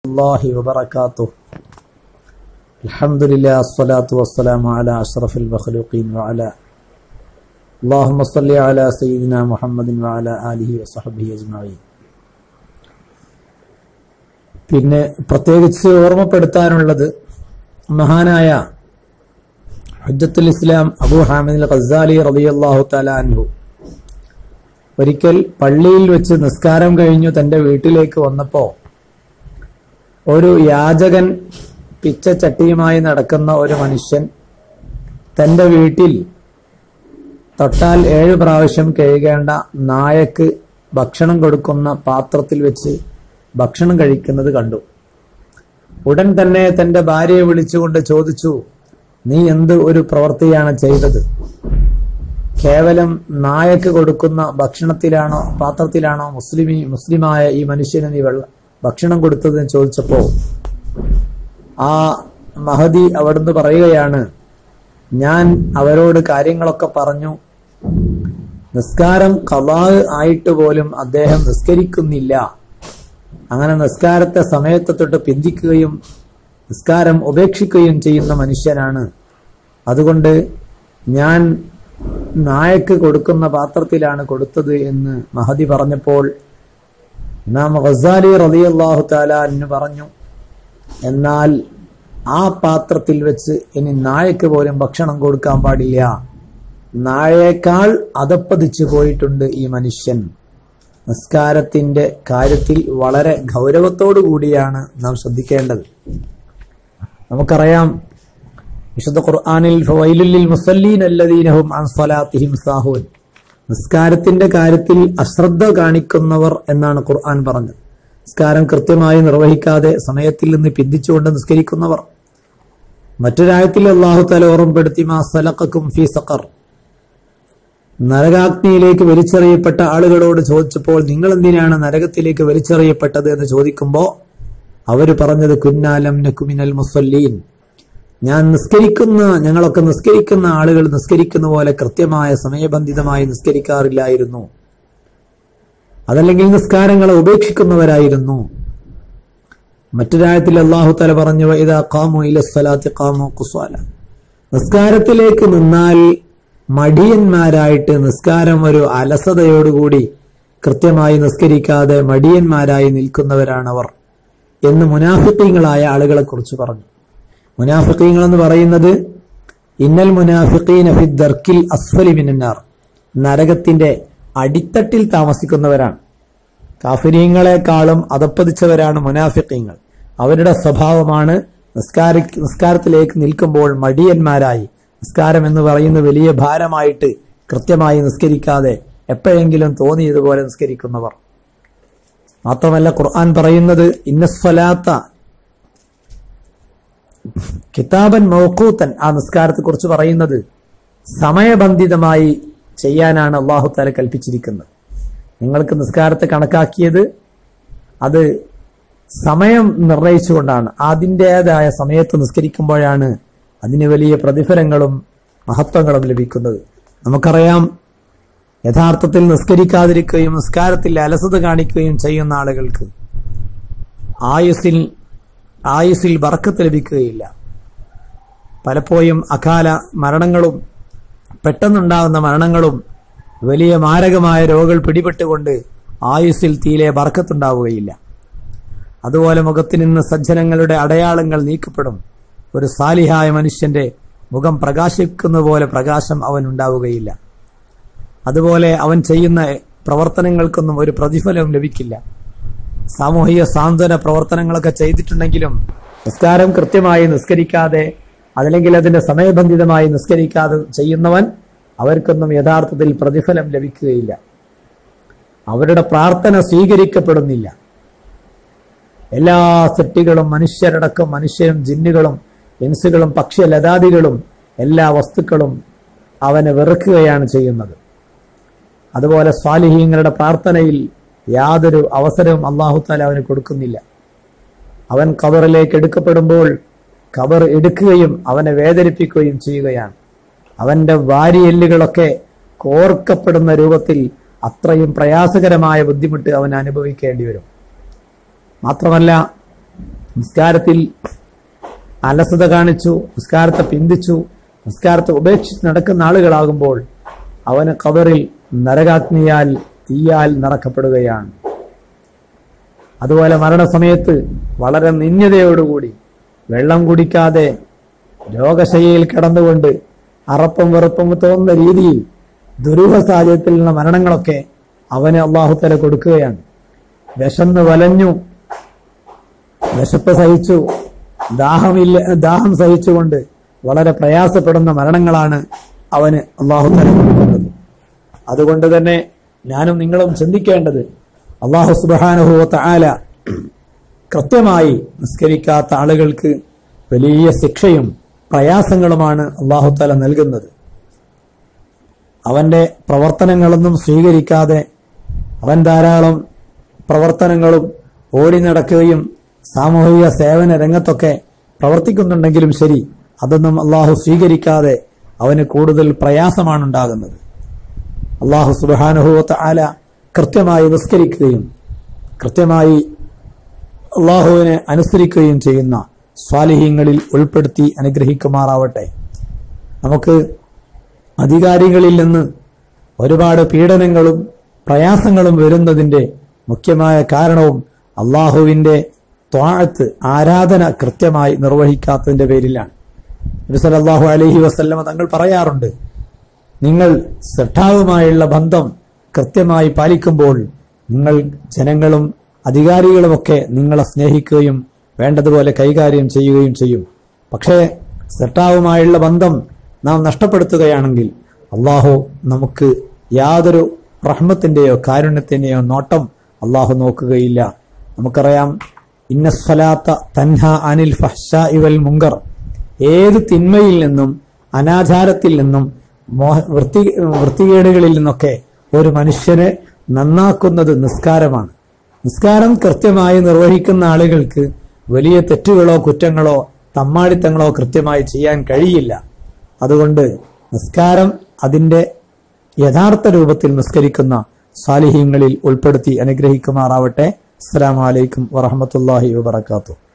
الله وبركاته الحمد لله الصلاة والسلام على أشرف المخلوقين وعلى اللهم صل على سيدنا محمد وعلى آله وصحبه أجمعين പിന്നെ പ്രത്യേകിച്ച് ഓർമ്മപ്പെടുത്താനുള്ളത് മഹാനായ ഹജ്ജത്തുൽ ഇസ്ലാം അബൂ ഹാമിദ് ഖസാലി റളിയല്ലാഹു തആല അൻഹു ഒരിക്കൽ പള്ളിയിൽ വെച്ച് നിസ്കാരം കഴിഞ്ഞു തന്റെ വീട്ടിലേക്ക് വന്നപ്പോ ഒരു യാചകൻ പിച്ചച്ചട്ടിയുമായി നടക്കുന്ന ഒരു മനുഷ്യൻ തന്റെ വീട്ടിൽ തൊട്ടാൽ ഏഴ് പ്രാവശ്യം കഴുകേണ്ട നായക്ക് ഭക്ഷണം കൊടുക്കുന്ന പാത്രത്തിൽ വെച്ച് ഭക്ഷണം കഴിക്കുന്നത് കണ്ടു ഉടൻ തന്നെ തന്റെ ഭാര്യയെ വിളിച്ചുകൊണ്ട് ചോദിച്ചു നീ എന്ത് ഒരു പ്രവൃത്തിയാണ് ചെയ്തത് കേവലം നായക്ക് കൊടുക്കുന്ന ഭക്ഷണത്തിലാണോ പാത്രത്തിലാണോ മുസ്ലിമി മുസ്ലിമായ ഈ മനുഷ്യന് നീ വെള്ള ഭക്ഷണം കൊടുത്തതെന്ന് ചോദിച്ചപ്പോ ആ മഹദി അവിടുന്ന് പറയുകയാണ് ഞാൻ അവരോട് കാര്യങ്ങളൊക്കെ പറഞ്ഞു നിസ്കാരം കലാ ആയിട്ട് പോലും അദ്ദേഹം നിസ്കരിക്കുന്നില്ല അങ്ങനെ നിസ്കാരത്തെ സമയത്തെ തൊട്ട് പിന്തിക്കുകയും നിസ്കാരം ഉപേക്ഷിക്കുകയും ചെയ്യുന്ന മനുഷ്യനാണ് അതുകൊണ്ട് ഞാൻ നായക്ക് കൊടുക്കുന്ന പാത്രത്തിലാണ് കൊടുത്തത് എന്ന് മഹദി പറഞ്ഞപ്പോൾ ഇമാം ഖസാലി റളിയല്ലാഹു തആല എന്ന് പറഞ്ഞു എന്നാൽ ആ പാത്രത്തിൽ വെച്ച് ഇനി നായക്ക് പോലും ഭക്ഷണം കൊടുക്കാൻ പാടില്ല നായേക്കാൾ അതപ്പതിച്ചു പോയിട്ടുണ്ട് ഈ മനുഷ്യൻ നിസ്കാരത്തിന്റെ കാര്യത്തിൽ വളരെ ഗൗരവത്തോടു കൂടിയാണ് നാം ശ്രദ്ധിക്കേണ്ടത് നമുക്കറിയാം വിശുദ്ധ ഖുർആനിൽ ഫവൈലുൽ മുസല്ലീൻ അല്ലദീനഹും അൻ സ്വലാത്തിഹിം സാഹൂൻ നിസ്കാരത്തിന്റെ കാര്യത്തിൽ അശ്രദ്ധ കാണിക്കുന്നവർ എന്നാണ് ഖുർആൻ പറഞ്ഞത് നിസ്കാരം കൃത്യമായി നിർവഹിക്കാതെ സമയത്തിൽ നിന്ന് പിന്തിച്ചുകൊണ്ട് നിസ്കരിക്കുന്നവർ മറ്റൊരായത്തിൽ അള്ളാഹു തല ഓർമ്മപ്പെടുത്തി മാ സലക്കും ഫി സഖർ നരകാഗ്നിയിലേക്ക് വലിച്ചെറിയപ്പെട്ട ആളുകളോട് ചോദിച്ചപ്പോൾ നിങ്ങൾ എന്തിനാണ് നരകത്തിലേക്ക് വലിച്ചെറിയപ്പെട്ടത് എന്ന് ചോദിക്കുമ്പോൾ അവര് പറഞ്ഞത് കുന്നാലം നക്കുമിനൽ മുസല്ലീൻ ഞാൻ നിസ്കരിക്കുന്ന ഞങ്ങളൊക്കെ നിസ്കരിക്കുന്ന ആളുകൾ നിസ്കരിക്കുന്ന പോലെ കൃത്യമായ സമയബന്ധിതമായി നിസ്കരിക്കാറില്ലായിരുന്നു അതല്ലെങ്കിൽ നിസ്കാരങ്ങളെ ഉപേക്ഷിക്കുന്നവരായിരുന്നു മറ്റൊരായത്തിൽ അള്ളാഹു തല പറഞ്ഞു ഇതാ കാമു ഇലസ്വലാത്തി കാമു കുസ്വാല നിസ്കാരത്തിലേക്ക് നിന്നാൽ മടിയന്മാരായിട്ട് നിസ്കാരം ഒരു അലസതയോടുകൂടി കൃത്യമായി നിസ്കരിക്കാതെ മടിയന്മാരായി നിൽക്കുന്നവരാണവർ എന്ന് മുനാഫിക്കീങ്ങളായ ആളുകളെ കുറിച്ച് പറഞ്ഞു മുനാഫിക്കീങ്ങൾ എന്ന് പറയുന്നത് ഇന്നൽ മുനാഫിഖീന ഫി ദർക്കിൽ അസ്ഫലി മിനന്നാർ നരകത്തിന്റെ അടിത്തട്ടിൽ താമസിക്കുന്നവരാണ് കാഫിരീങ്ങളെക്കാളും അതപ്പതിച്ചവരാണ് മുനാഫിക്കീങ്ങൾ അവരുടെ സ്വഭാവമാണ് നിസ്കാര നിസ്കാരത്തിലേക്ക് നിൽക്കുമ്പോൾ മടിയന്മാരായി നിസ്കാരം എന്ന് പറയുന്ന വലിയ ഭാരമായിട്ട് കൃത്യമായി നിസ്കരിക്കാതെ എപ്പോഴെങ്കിലും തോന്നിയതുപോലെ നിസ്കരിക്കുന്നവർ മാത്രമല്ല ഖുർആൻ പറയുന്നത് ഇന്നസ്വലാത്ത കിതാബൻ മൗക്കൂത്തൻ ആ നിസ്കാരത്തെ കുറിച്ച് പറയുന്നത് സമയബന്ധിതമായി ചെയ്യാനാണ് അള്ളാഹു താല കൽപ്പിച്ചിരിക്കുന്നത് നിങ്ങൾക്ക് നിസ്കാരത്തെ കണക്കാക്കിയത് അത് സമയം നിർണയിച്ചുകൊണ്ടാണ് അതിൻ്റെതായ സമയത്ത് നിസ്കരിക്കുമ്പോഴാണ് അതിന് വലിയ പ്രതിഫലങ്ങളും മഹത്വങ്ങളും ലഭിക്കുന്നത് നമുക്കറിയാം യഥാർത്ഥത്തിൽ നിസ്കരിക്കാതിരിക്കുകയും നിസ്കാരത്തിൽ അലസത കാണിക്കുകയും ചെയ്യുന്ന ആളുകൾക്ക് ആയുസിൽ ആയുസിൽ ബറക്കത്ത് ലഭിക്കുകയില്ല പലപ്പോഴും അകാല മരണങ്ങളും പെട്ടെന്നുണ്ടാകുന്ന മരണങ്ങളും വലിയ മാരകമായ രോഗങ്ങൾ പിടിപെട്ടുകൊണ്ട് ആയുസ്സിൽ തീരെ ബറക്കത്തുണ്ടാവുകയില്ല അതുപോലെ മുഖത്ത് നിന്ന് സജ്ജനങ്ങളുടെ അടയാളങ്ങൾ നീക്കപ്പെടും ഒരു സാലിഹായ മനുഷ്യന്റെ മുഖം പ്രകാശിക്കുന്ന പോലെ പ്രകാശം അവൻ ഉണ്ടാവുകയില്ല അതുപോലെ അവൻ ചെയ്യുന്ന പ്രവർത്തനങ്ങൾക്കൊന്നും ഒരു പ്രതിഫലവും ലഭിക്കില്ല സാമൂഹിക സാന്ത്വന പ്രവർത്തനങ്ങളൊക്കെ ചെയ്തിട്ടുണ്ടെങ്കിലും നിസ്കാരം കൃത്യമായി നിസ്കരിക്കാതെ അതല്ലെങ്കിൽ അതിന്റെ സമയബന്ധിതമായി നിസ്കരിക്കാതെ ചെയ്യുന്നവൻ അവർക്കൊന്നും യഥാർത്ഥത്തിൽ പ്രതിഫലം ലഭിക്കുകയില്ല അവരുടെ പ്രാർത്ഥന സ്വീകരിക്കപ്പെടുന്നില്ല എല്ലാ സൃഷ്ടികളും മനുഷ്യരടക്കം മനുഷ്യരും ജിന്നുകളും ഇൻസുകളും പക്ഷിലതാദികളും എല്ലാ വസ്തുക്കളും അവനെ വെറുക്കുകയാണ് ചെയ്യുന്നത് അതുപോലെ സ്വാലിഹീങ്ങളുടെ പ്രാർത്ഥനയിൽ യാതൊരു അവസരവും അള്ളാഹു താല അവന് കൊടുക്കുന്നില്ല അവൻ ഖബറിലേക്ക് എടുക്കപ്പെടുമ്പോൾ ഖബർ എടുക്കുകയും അവനെ വേദനിപ്പിക്കുകയും ചെയ്യുകയാണ് അവന്റെ വാരിയെല്ലുകളൊക്കെ കോർക്കപ്പെടുന്ന രൂപത്തിൽ അത്രയും പ്രയാസകരമായ ബുദ്ധിമുട്ട് അവൻ അനുഭവിക്കേണ്ടി വരും മാത്രമല്ല നിസ്കാരത്തിൽ അലസത കാണിച്ചു നിസ്കാരത്തെ പിന്തിച്ചു നിസ്കാരത്തെ ഉപേക്ഷിച്ച് നടക്കുന്ന ആളുകളാകുമ്പോൾ അവന് ഖബറിൽ നരകാഗ്നിയാൽ തീയാൽ നിറക്കപ്പെടുകയാണ് അതുപോലെ മരണസമയത്ത് വളരെ നിന്യതയോടുകൂടി വെള്ളം കുടിക്കാതെ രോഗശയ്യയിൽ കിടന്നുകൊണ്ട് അറപ്പും വെറുപ്പും തോന്നുന്ന രീതിയിൽ ദുരൂഹ സാഹചര്യത്തിലുള്ള മരണങ്ങളൊക്കെ അവന് അള്ളാഹുത്തല കൊടുക്കുകയാണ് വിശന്ന് വലഞ്ഞു വിശപ്പ് സഹിച്ചു ദാഹമില്ല ദാഹം സഹിച്ചുകൊണ്ട് വളരെ പ്രയാസപ്പെടുന്ന മരണങ്ങളാണ് അവന് അള്ളാഹുത്തല കൊടുക്കുന്നത് അതുകൊണ്ട് തന്നെ ഞാനും നിങ്ങളും ചിന്തിക്കേണ്ടത് അള്ളാഹു സുബാനുഭവത്ത ആല കൃത്യമായി നിസ്കരിക്കാത്ത ആളുകൾക്ക് വലിയ ശിക്ഷയും പ്രയാസങ്ങളുമാണ് അള്ളാഹുത്തല നൽകുന്നത് അവന്റെ പ്രവർത്തനങ്ങളൊന്നും സ്വീകരിക്കാതെ അവൻ ധാരാളം പ്രവർത്തനങ്ങളും ഓടി നടക്കുകയും സാമൂഹിക സേവന രംഗത്തൊക്കെ പ്രവർത്തിക്കുന്നുണ്ടെങ്കിലും ശരി അതൊന്നും അള്ളാഹു സ്വീകരിക്കാതെ അവന് കൂടുതൽ പ്രയാസമാണ് ഉണ്ടാകുന്നത് അള്ളാഹു സുബാനുഭവത്ത് ആല കൃത്യമായി നിസ്കരിക്കുകയും കൃത്യമായി അള്ളാഹുവിനെ അനുസരിക്കുകയും ചെയ്യുന്ന സ്വാലിഹ്യങ്ങളിൽ ഉൾപ്പെടുത്തി അനുഗ്രഹിക്കുമാറാവട്ടെ നമുക്ക് അധികാരികളിൽ നിന്ന് ഒരുപാട് പീഡനങ്ങളും പ്രയാസങ്ങളും വരുന്നതിന്റെ മുഖ്യമായ കാരണവും അള്ളാഹുവിന്റെ ത്വാഴത്ത് ആരാധന കൃത്യമായി നിർവഹിക്കാത്തതിന്റെ പേരിലാണ് നബി സല്ലല്ലാഹു അലൈഹി വസല്ലമ തങ്ങൾ പറയാറുണ്ട് നിങ്ങൾ ശ്രദ്ധാവുമായുള്ള ബന്ധം കൃത്യമായി പാലിക്കുമ്പോൾ നിങ്ങൾ ജനങ്ങളും അധികാരികളുമൊക്കെ നിങ്ങളെ സ്നേഹിക്കുകയും വേണ്ടതുപോലെ കൈകാര്യം ചെയ്യുകയും ചെയ്യും പക്ഷേ ശ്രദ്ധാവുമായുള്ള ബന്ധം നാം നഷ്ടപ്പെടുത്തുകയാണെങ്കിൽ അള്ളാഹു നമുക്ക് യാതൊരു റഹ്മത്തിന്റെയോ കാരുണ്യത്തിന്റെയോ നോട്ടം അള്ളാഹു നോക്കുകയില്ല നമുക്കറിയാം ഇന്ന സ്വലാത്ത തൻഹ അനിൽ ഫഹ്ഷ ഇവൽ മുങ്കർ ഏത് തിന്മയിൽ നിന്നും അനാചാരത്തിൽ നിന്നും മോഹ വൃത്തി വൃത്തികേടുകളിൽ നിന്നൊക്കെ ഒരു മനുഷ്യനെ നന്നാക്കുന്നത് നിസ്കാരമാണ് നിസ്കാരം കൃത്യമായി നിർവഹിക്കുന്ന ആളുകൾക്ക് വലിയ തെറ്റുകളോ കുറ്റങ്ങളോ തമ്മാടിത്തങ്ങളോ കൃത്യമായി ചെയ്യാൻ കഴിയില്ല അതുകൊണ്ട് നിസ്കാരം അതിന്റെ യഥാർത്ഥ രൂപത്തിൽ നിസ്കരിക്കുന്ന സാലിഹ്യങ്ങളിൽ ഉൾപ്പെടുത്തി അനുഗ്രഹിക്കുമാറാവട്ടെ അസ്സലാമു അലൈക്കും വറഹമത്തല്ലാഹി വബർക്കാത്തു